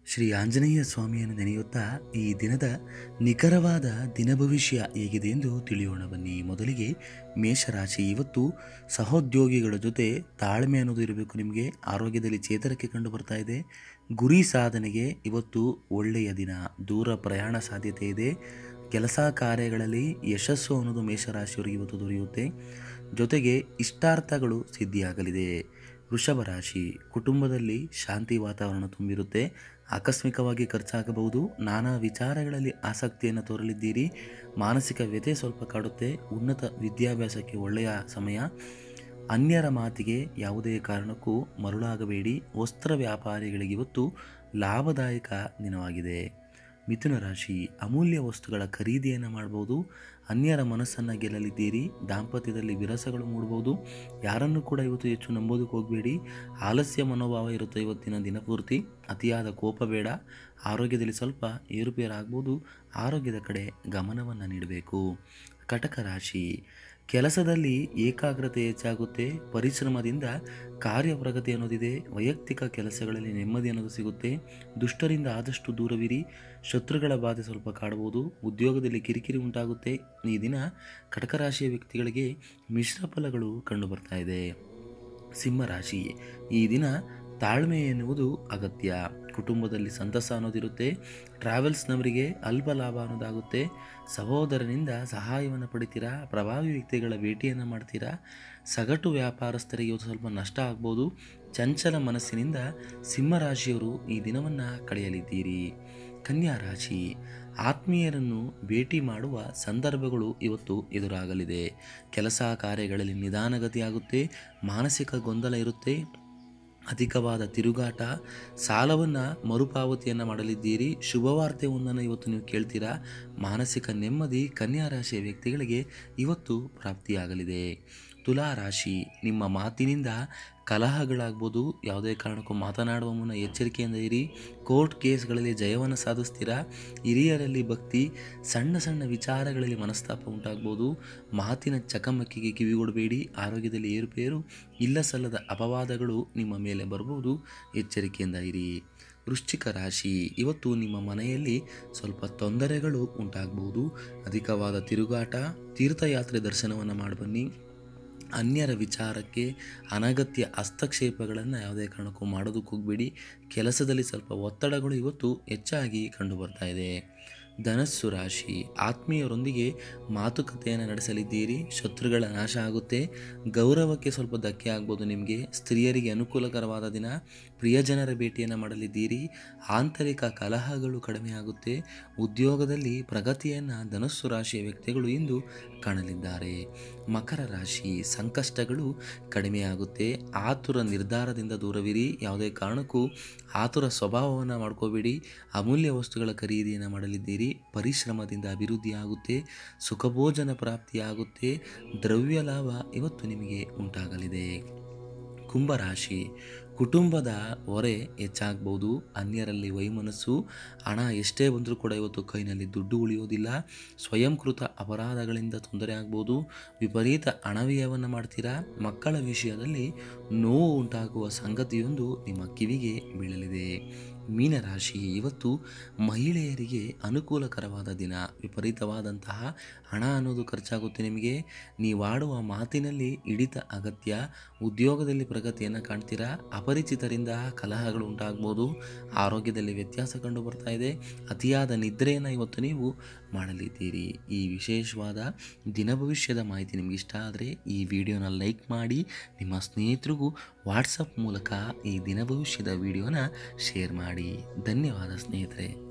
ಶ್ರೀ ಆಂಜನೇಯ ಸ್ವಾಮಿಯನ್ನು ನೆನೆಯುತ್ತಾ ಈ ದಿನದ ನಿಖರವಾದ ದಿನ ಭವಿಷ್ಯ ಹೇಗಿದೆ ಎಂದು ತಿಳಿಯೋಣ ಬನ್ನಿ ಮೊದಲಿಗೆ ಮೇಷರಾಶಿ ಇವತ್ತು ಸಹೋದ್ಯೋಗಿಗಳ ಜೊತೆ ತಾಳ್ಮೆ ಅನ್ನೋದು ಇರಬೇಕು ನಿಮಗೆ ಆರೋಗ್ಯದಲ್ಲಿ ಚೇತರಿಕೆ ಕಂಡು ಬರ್ತಾ ಇದೆ ಗುರಿ ಸಾಧನೆಗೆ ಇವತ್ತು ಒಳ್ಳೆಯ ದಿನ ದೂರ ಪ್ರಯಾಣ ಸಾಧ್ಯತೆ ಇದೆ ಕೆಲಸ ಕಾರ್ಯಗಳಲ್ಲಿ ಯಶಸ್ಸು ಅನ್ನೋದು ಮೇಷರಾಶಿಯವರಿಗೆ ಇವತ್ತು ದೊರೆಯುತ್ತೆ ಜೊತೆಗೆ ಇಷ್ಟಾರ್ಥಗಳು ಸಿದ್ಧಿಯಾಗಲಿದೆ ವೃಷಭ ರಾಶಿ ಕುಟುಂಬದಲ್ಲಿ ಶಾಂತಿ ವಾತಾವರಣ ತುಂಬಿರುತ್ತೆ ಆಕಸ್ಮಿಕವಾಗಿ ಖರ್ಚಾಗಬಹುದು ನಾನಾ ವಿಚಾರಗಳಲ್ಲಿ ಆಸಕ್ತಿಯನ್ನು ತೋರಲಿದ್ದೀರಿ ಮಾನಸಿಕ ವ್ಯಥೆ ಸ್ವಲ್ಪ ಕಾಡುತ್ತೆ ಉನ್ನತ ವಿದ್ಯಾಭ್ಯಾಸಕ್ಕೆ ಒಳ್ಳೆಯ ಸಮಯ ಅನ್ಯರ ಮಾತಿಗೆ ಯಾವುದೇ ಕಾರಣಕ್ಕೂ ಮರುಳಾಗಬೇಡಿ ವಸ್ತ್ರ ವ್ಯಾಪಾರಿಗಳಿಗೆ ಇವತ್ತು ಲಾಭದಾಯಕ ದಿನವಾಗಿದೆ ಮಿಥುನ ರಾಶಿ ಅಮೂಲ್ಯ ವಸ್ತುಗಳ ಖರೀದಿಯನ್ನು ಮಾಡ್ಬೋದು ಅನ್ಯರ ಮನಸ್ಸನ್ನು ಗೆಲ್ಲಲಿದ್ದೀರಿ ದಾಂಪತ್ಯದಲ್ಲಿ ವಿರಸಗಳು ಮೂಡ್ಬೋದು ಯಾರನ್ನು ಕೂಡ ಇವತ್ತು ಹೆಚ್ಚು ನಂಬೋದಕ್ಕೆ ಹೋಗಬೇಡಿ ಆಲಸ್ಯ ಮನೋಭಾವ ಇರುತ್ತೆ ಇವತ್ತಿನ ದಿನಪೂರ್ತಿ ಅತಿಯಾದ ಕೋಪ ಬೇಡ ಆರೋಗ್ಯದಲ್ಲಿ ಸ್ವಲ್ಪ ಏರುಪೇರಾಗ್ಬೋದು ಆರೋಗ್ಯದ ಕಡೆ ಗಮನವನ್ನು ನೀಡಬೇಕು ಕಟಕ ರಾಶಿ ಕೆಲಸದಲ್ಲಿ ಏಕಾಗ್ರತೆ ಹೆಚ್ಚಾಗುತ್ತೆ ಪರಿಶ್ರಮದಿಂದ ಕಾರ್ಯ ಪ್ರಗತಿ ಅನ್ನೋದಿದೆ ವೈಯಕ್ತಿಕ ಕೆಲಸಗಳಲ್ಲಿ ನೆಮ್ಮದಿ ಅನ್ನೋದು ಸಿಗುತ್ತೆ ದುಷ್ಟರಿಂದ ಆದಷ್ಟು ದೂರವಿರಿ ಶತ್ರುಗಳ ಬಾಧೆ ಸ್ವಲ್ಪ ಕಾಡಬಹುದು ಉದ್ಯೋಗದಲ್ಲಿ ಕಿರಿಕಿರಿ ಉಂಟಾಗುತ್ತೆ ಈ ದಿನ ಕಟಕ ರಾಶಿಯ ವ್ಯಕ್ತಿಗಳಿಗೆ ಮಿಶ್ರ ಫಲಗಳು ಕಂಡು ಬರ್ತಾ ಇದೆ ಸಿಂಹರಾಶಿ ಈ ದಿನ ತಾಳ್ಮೆ ಎನ್ನುವುದು ಅಗತ್ಯ ಕುಟುಂಬದಲ್ಲಿ ಸಂತಸ ಅನ್ನೋದಿರುತ್ತೆ ಟ್ರಾವೆಲ್ಸ್ನವರಿಗೆ ಅಲ್ಪ ಲಾಭ ಅನ್ನೋದಾಗುತ್ತೆ ಸಹೋದರನಿಂದ ಸಹಾಯವನ್ನು ಪಡಿತೀರಾ ಪ್ರಭಾವಿ ವ್ಯಕ್ತಿಗಳ ಭೇಟಿಯನ್ನು ಮಾಡ್ತೀರಾ ಸಗಟು ವ್ಯಾಪಾರಸ್ಥರಿಗೆ ಇವತ್ತು ಸ್ವಲ್ಪ ನಷ್ಟ ಆಗ್ಬೋದು ಚಂಚಲ ಮನಸ್ಸಿನಿಂದ ಸಿಂಹರಾಶಿಯವರು ಈ ದಿನವನ್ನು ಕಳೆಯಲಿದ್ದೀರಿ ಕನ್ಯಾ ರಾಶಿ ಆತ್ಮೀಯರನ್ನು ಭೇಟಿ ಮಾಡುವ ಸಂದರ್ಭಗಳು ಇವತ್ತು ಎದುರಾಗಲಿದೆ ಕೆಲಸ ಕಾರ್ಯಗಳಲ್ಲಿ ನಿಧಾನಗತಿಯಾಗುತ್ತೆ ಮಾನಸಿಕ ಗೊಂದಲ ಇರುತ್ತೆ ಅಧಿಕವಾದ ತಿರುಗಾಟ ಸಾಲವನ್ನು ಮರುಪಾವತಿಯನ್ನು ಮಾಡಲಿದ್ದೀರಿ ಶುಭವಾರ್ತೆ ಒಂದನ್ನು ಇವತ್ತು ನೀವು ಕೇಳ್ತೀರಾ ಮಾನಸಿಕ ನೆಮ್ಮದಿ ಕನ್ಯಾ ರಾಶಿಯ ವ್ಯಕ್ತಿಗಳಿಗೆ ಇವತ್ತು ಪ್ರಾಪ್ತಿಯಾಗಲಿದೆ ತುಲಾ ರಾಶಿ ನಿಮ್ಮ ಮಾತಿನಿಂದ ಕಲಹಗಳಾಗ್ಬೋದು ಯಾವುದೇ ಕಾರಣಕ್ಕೂ ಮಾತನಾಡುವ ಮುನ್ನ ಎಚ್ಚರಿಕೆಯಿಂದ ಇರಿ ಕೋರ್ಟ್ ಕೇಸ್ಗಳಲ್ಲಿ ಜಯವನ್ನು ಸಾಧಿಸ್ತೀರಾ ಹಿರಿಯರಲ್ಲಿ ಭಕ್ತಿ ಸಣ್ಣ ಸಣ್ಣ ವಿಚಾರಗಳಲ್ಲಿ ಮನಸ್ತಾಪ ಉಂಟಾಗ್ಬೋದು ಮಾತಿನ ಚಕಮಕಿಗೆ ಕಿವಿಗೊಡಬೇಡಿ ಆರೋಗ್ಯದಲ್ಲಿ ಏರುಪೇರು ಇಲ್ಲ ಸಲ್ಲದ ಅಪವಾದಗಳು ನಿಮ್ಮ ಮೇಲೆ ಬರ್ಬೋದು ಎಚ್ಚರಿಕೆಯಿಂದ ಇರಿ ವೃಶ್ಚಿಕ ರಾಶಿ ಇವತ್ತು ನಿಮ್ಮ ಮನೆಯಲ್ಲಿ ಸ್ವಲ್ಪ ತೊಂದರೆಗಳು ಉಂಟಾಗಬಹುದು ಅಧಿಕವಾದ ತಿರುಗಾಟ ತೀರ್ಥಯಾತ್ರೆ ದರ್ಶನವನ್ನು ಮಾಡಿಬನ್ನಿ ಅನ್ಯರ ವಿಚಾರಕ್ಕೆ ಅನಗತ್ಯ ಹಸ್ತಕ್ಷೇಪಗಳನ್ನು ಯಾವುದೇ ಕಾರಣಕ್ಕೂ ಮಾಡೋದಕ್ಕೆ ಹೋಗಬೇಡಿ ಕೆಲಸದಲ್ಲಿ ಸ್ವಲ್ಪ ಒತ್ತಡಗಳು ಇವತ್ತು ಹೆಚ್ಚಾಗಿ ಕಂಡುಬರ್ತಾ ಇದೆ ಧನಸ್ಸು ರಾಶಿ ಆತ್ಮೀಯರೊಂದಿಗೆ ಮಾತುಕತೆಯನ್ನು ನಡೆಸಲಿದ್ದೀರಿ ಶತ್ರುಗಳ ನಾಶ ಆಗುತ್ತೆ ಗೌರವಕ್ಕೆ ಸ್ವಲ್ಪ ಧಕ್ಕೆ ಆಗ್ಬೋದು ನಿಮಗೆ ಸ್ತ್ರೀಯರಿಗೆ ಅನುಕೂಲಕರವಾದ ದಿನ ಪ್ರಿಯಜನರ ಭೇಟಿಯನ್ನು ಮಾಡಲಿದ್ದೀರಿ ಆಂತರಿಕ ಕಲಹಗಳು ಕಡಿಮೆ ಆಗುತ್ತೆ ಉದ್ಯೋಗದಲ್ಲಿ ಪ್ರಗತಿಯನ್ನು ಧನಸ್ಸು ರಾಶಿಯ ವ್ಯಕ್ತಿಗಳು ಇಂದು ಕಾಣಲಿದ್ದಾರೆ ಮಕರ ರಾಶಿ ಸಂಕಷ್ಟಗಳು ಕಡಿಮೆಯಾಗುತ್ತೆ ಆತುರ ನಿರ್ಧಾರದಿಂದ ದೂರವಿರಿ ಯಾವುದೇ ಕಾರಣಕ್ಕೂ ಆತುರ ಸ್ವಭಾವವನ್ನು ಮಾಡ್ಕೋಬೇಡಿ ಅಮೂಲ್ಯ ವಸ್ತುಗಳ ಖರೀದಿಯನ್ನು ಮಾಡಲಿದ್ದೀರಿ ಪರಿಶ್ರಮದಿಂದ ಅಭಿವೃದ್ಧಿ ಆಗುತ್ತೆ ಸುಖಭೋಜನ ಪ್ರಾಪ್ತಿಯಾಗುತ್ತೆ ದ್ರವ್ಯ ಲಾಭ ಇವತ್ತು ನಿಮಗೆ ಉಂಟಾಗಲಿದೆ ಕುಂಭರಾಶಿ ಕುಟುಂಬದ ಹೊರೆ ಹೆಚ್ಚಾಗ್ಬೋದು ಅನ್ಯರಲ್ಲಿ ವೈಮನಸ್ಸು ಹಣ ಎಷ್ಟೇ ಬಂದರೂ ಕೂಡ ಇವತ್ತು ಕೈನಲ್ಲಿ ದುಡ್ಡು ಉಳಿಯೋದಿಲ್ಲ ಸ್ವಯಂಕೃತ ಅಪರಾಧಗಳಿಂದ ತೊಂದರೆ ಆಗ್ಬೋದು ವಿಪರೀತ ಹಣವ್ಯಯವನ್ನು ಮಾಡ್ತೀರಾ ಮಕ್ಕಳ ವಿಷಯದಲ್ಲಿ ನೋವು ಉಂಟಾಗುವ ಸಂಗತಿಯೊಂದು ನಿಮ್ಮ ಕಿವಿಗೆ ಬೀಳಲಿದೆ ಮೀನರಾಶಿ ಇವತ್ತು ಮಹಿಳೆಯರಿಗೆ ಅನುಕೂಲಕರವಾದ ದಿನ ವಿಪರೀತವಾದಂತಹ ಹಣ ಅನ್ನೋದು ಖರ್ಚಾಗುತ್ತೆ ನಿಮಗೆ ನೀವಾಡುವ ಮಾತಿನಲ್ಲಿ ಹಿಡಿತ ಅಗತ್ಯ ಉದ್ಯೋಗದಲ್ಲಿ ಪ್ರಗತಿಯನ್ನು ಕಾಣ್ತೀರಾ ಅಪರಿಚಿತರಿಂದ ಕಲಹಗಳು ಉಂಟಾಗ್ಬೋದು ಆರೋಗ್ಯದಲ್ಲಿ ವ್ಯತ್ಯಾಸ ಕಂಡು ಬರ್ತಾ ಇದೆ ಅತಿಯಾದ ನಿದ್ರೆಯನ್ನು ಇವತ್ತು ನೀವು ಮಾಡಲಿದ್ದೀರಿ ಈ ವಿಶೇಷವಾದ ದಿನ ಭವಿಷ್ಯದ ಮಾಹಿತಿ ನಿಮ್ಗೆ ಇಷ್ಟ ಆದರೆ ಈ ವಿಡಿಯೋನ ಲೈಕ್ ಮಾಡಿ ನಿಮ್ಮ ಸ್ನೇಹಿತರಿಗೂ ವಾಟ್ಸಪ್ ಮೂಲಕ ಈ ದಿನ ಭವಿಷ್ಯದ ವಿಡಿಯೋನ ಶೇರ್ ಮಾಡಿ ಧನ್ಯವಾದ ಸ್ನೇಹಿತರೆ